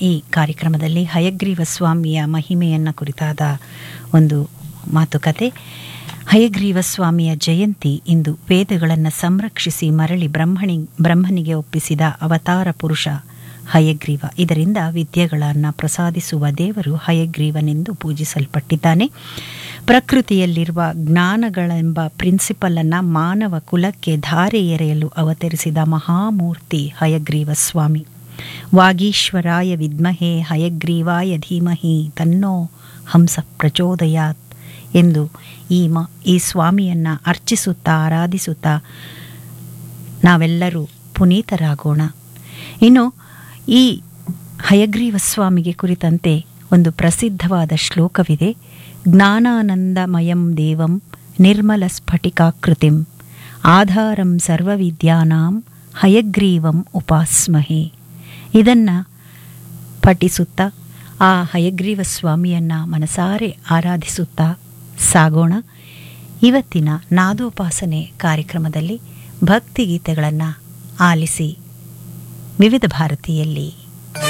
ಈ ಕಾರ್ಯಕ್ರಮದಲ್ಲಿ ಹಯಗ್ರೀವ ಸ್ವಾಮಿಯ ಮಹಿಮೆಯನ್ನು ಕುರಿತಾದ ಒಂದು ಮಾತುಕತೆ ಹಯಗ್ರೀವ ಸ್ವಾಮಿಯ ಜಯಂತಿ ಇಂದು ವೇದಗಳನ್ನು ಸಂರಕ್ಷಿಸಿ ಮರಳಿ ಬ್ರಹ್ಮಣಿ ಬ್ರಹ್ಮನಿಗೆ ಒಪ್ಪಿಸಿದ ಅವತಾರ ಪುರುಷ ಹಯಗ್ರೀವ ಇದರಿಂದ ವಿದ್ಯೆಗಳನ್ನು ಪ್ರಸಾದಿಸುವ ದೇವರು ಹಯಗ್ರೀವನೆಂದು ಪೂಜಿಸಲ್ಪಟ್ಟಿದ್ದಾನೆ ಪ್ರಕೃತಿಯಲ್ಲಿರುವ ಜ್ಞಾನಗಳೆಂಬ ಪ್ರಿನ್ಸಿಪಲನ್ನು ಮಾನವ ಕುಲಕ್ಕೆ ಧಾರೆ ಎರೆಯಲು ಅವತರಿಸಿದ ಮಹಾಮೂರ್ತಿ ಹಯಗ್ರೀವ ಸ್ವಾಮಿ ವಾಗೀಶ್ವರಾಯ ವಿದ್ಮಹೇ ಹಯಗ್ರೀವಾಯ ಧೀಮಹಿ ತನ್ನೋ ಹಂಸ ಪ್ರಚೋದಯಾತ್ ಎಂದು ಈ ಮ ಈ ಸ್ವಾಮಿಯನ್ನು ಅರ್ಚಿಸುತ್ತಾ ಆರಾಧಿಸುತ್ತಾ ನಾವೆಲ್ಲರೂ ಪುನೀತರಾಗೋಣ ಇನ್ನು ಈ ಹಯಗ್ರೀವ ಸ್ವಾಮಿಗೆ ಕುರಿತಂತೆ ಒಂದು ಪ್ರಸಿದ್ಧವಾದ ಶ್ಲೋಕವಿದೆ ಜ್ಞಾನಾನಂದಮಯಂ ದೇವಂ ನಿರ್ಮಲ ಸ್ಫಟಿಕಾಕೃತಿಂ ಆಧಾರಂ ಸರ್ವವಿದ್ಯಾನಾಂ ಹಯಗ್ರೀವಂ ಉಪಾಸ್ಮಹೆ ಇದನ್ನು ಪಠಿಸುತ್ತಾ ಆ ಹಯಗ್ರೀವ ಸ್ವಾಮಿಯನ್ನು ಮನಸಾರೆ ಆರಾಧಿಸುತ್ತಾ ಸಾಗೋಣ ಇವತ್ತಿನ ನಾದೋಪಾಸನೆ ಕಾರ್ಯಕ್ರಮದಲ್ಲಿ ಭಕ್ತಿಗೀತೆಗಳನ್ನು ಆಲಿಸಿ ವಿವಿಧ ಭಾರತಿಯಲ್ಲಿ